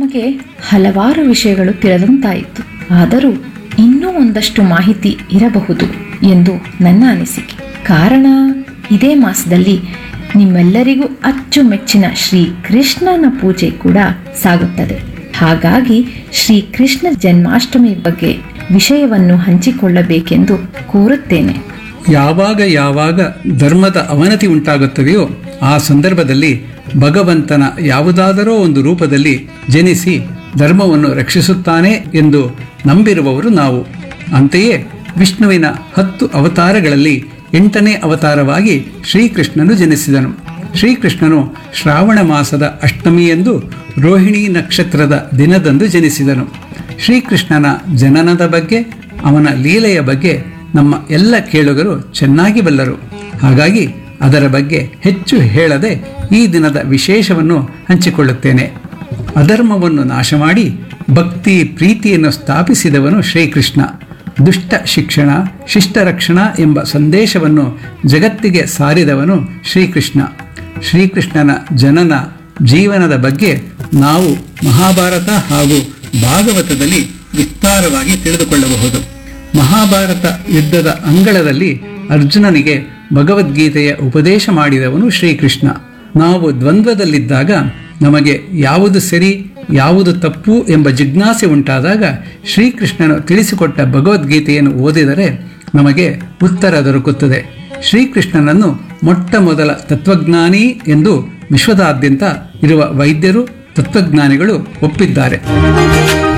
ನಮಗೆ ಹಲವಾರು ವಿಷಯಗಳು ತಿಳಿದಂತಾಯಿತು ಆದರೂ ಇನ್ನೂ ಒಂದಷ್ಟು ಮಾಹಿತಿ ಇರಬಹುದು ಎಂದು ನನ್ನ ಅನಿಸಿಕೆ ಕಾರಣ ಇದೇ ಮಾಸದಲ್ಲಿ ನಿಮ್ಮೆಲ್ಲರಿಗೂ ಅಚ್ಚುಮೆಚ್ಚಿನ ಶ್ರೀ ಕೃಷ್ಣನ ಪೂಜೆ ಕೂಡ ಸಾಗುತ್ತದೆ ಹಾಗಾಗಿ ಶ್ರೀ ಕೃಷ್ಣ ಜನ್ಮಾಷ್ಟಮಿ ಬಗ್ಗೆ ವಿಷಯವನ್ನು ಹಂಚಿಕೊಳ್ಳಬೇಕೆಂದು ಕೋರುತ್ತೇನೆ ಯಾವಾಗ ಯಾವಾಗ ಧರ್ಮದ ಅವನತಿ ಉಂಟಾಗುತ್ತದೆಯೋ ಆ ಸಂದರ್ಭದಲ್ಲಿ ಭಗವಂತನ ಯಾವುದಾದರೋ ಒಂದು ರೂಪದಲ್ಲಿ ಜನಿಸಿ ಧರ್ಮವನ್ನು ರಕ್ಷಿಸುತ್ತಾನೆ ಎಂದು ನಂಬಿರುವವರು ನಾವು ಅಂತೆಯೇ ವಿಷ್ಣುವಿನ ಹತ್ತು ಅವತಾರಗಳಲ್ಲಿ ಎಂಟನೇ ಅವತಾರವಾಗಿ ಶ್ರೀಕೃಷ್ಣನು ಜನಿಸಿದನು ಶ್ರೀಕೃಷ್ಣನು ಶ್ರಾವಣ ಮಾಸದ ಅಷ್ಟಮಿಯಂದು ರೋಹಿಣಿ ನಕ್ಷತ್ರದ ದಿನದಂದು ಜನಿಸಿದನು ಶ್ರೀಕೃಷ್ಣನ ಜನನದ ಬಗ್ಗೆ ಅವನ ಲೀಲೆಯ ಬಗ್ಗೆ ನಮ್ಮ ಎಲ್ಲ ಕೇಳುಗರು ಚೆನ್ನಾಗಿ ಬಲ್ಲರು ಹಾಗಾಗಿ ಅದರ ಬಗ್ಗೆ ಹೆಚ್ಚು ಹೇಳದೆ ಈ ದಿನದ ವಿಶೇಷವನ್ನು ಹಂಚಿಕೊಳ್ಳುತ್ತೇನೆ ಅಧರ್ಮವನ್ನು ನಾಶ ಮಾಡಿ ಭಕ್ತಿ ಪ್ರೀತಿಯನ್ನು ಸ್ಥಾಪಿಸಿದವನು ಶ್ರೀಕೃಷ್ಣ ದುಷ್ಟ ಶಿಕ್ಷಣ ಶಿಷ್ಟ ರಕ್ಷಣಾ ಎಂಬ ಸಂದೇಶವನ್ನು ಜಗತ್ತಿಗೆ ಸಾರಿದವನು ಶ್ರೀಕೃಷ್ಣ ಶ್ರೀಕೃಷ್ಣನ ಜನನ ಜೀವನದ ಬಗ್ಗೆ ನಾವು ಮಹಾಭಾರತ ಹಾಗೂ ಭಾಗವತದಲ್ಲಿ ವಿಸ್ತಾರವಾಗಿ ತಿಳಿದುಕೊಳ್ಳಬಹುದು ಮಹಾಭಾರತ ಯುದ್ಧದ ಅಂಗಳದಲ್ಲಿ ಅರ್ಜುನನಿಗೆ ಭಗವದ್ಗೀತೆಯ ಉಪದೇಶ ಮಾಡಿದವನು ಶ್ರೀಕೃಷ್ಣ ನಾವು ದ್ವಂದ್ವದಲ್ಲಿದ್ದಾಗ ನಮಗೆ ಯಾವುದು ಸರಿ ಯಾವುದು ತಪ್ಪು ಎಂಬ ಜಿಜ್ಞಾಸೆ ಉಂಟಾದಾಗ ಶ್ರೀಕೃಷ್ಣನು ತಿಳಿಸಿಕೊಟ್ಟ ಭಗವದ್ಗೀತೆಯನ್ನು ಓದಿದರೆ ನಮಗೆ ಉತ್ತರ ದೊರಕುತ್ತದೆ ಶ್ರೀಕೃಷ್ಣನನ್ನು ಮೊಟ್ಟ ಮೊದಲ ತತ್ವಜ್ಞಾನಿ ಎಂದು ವಿಶ್ವದಾದ್ಯಂತ ಇರುವ ವೈದ್ಯರು ತತ್ವಜ್ಞಾನಿಗಳು ಒಪ್ಪಿದ್ದಾರೆ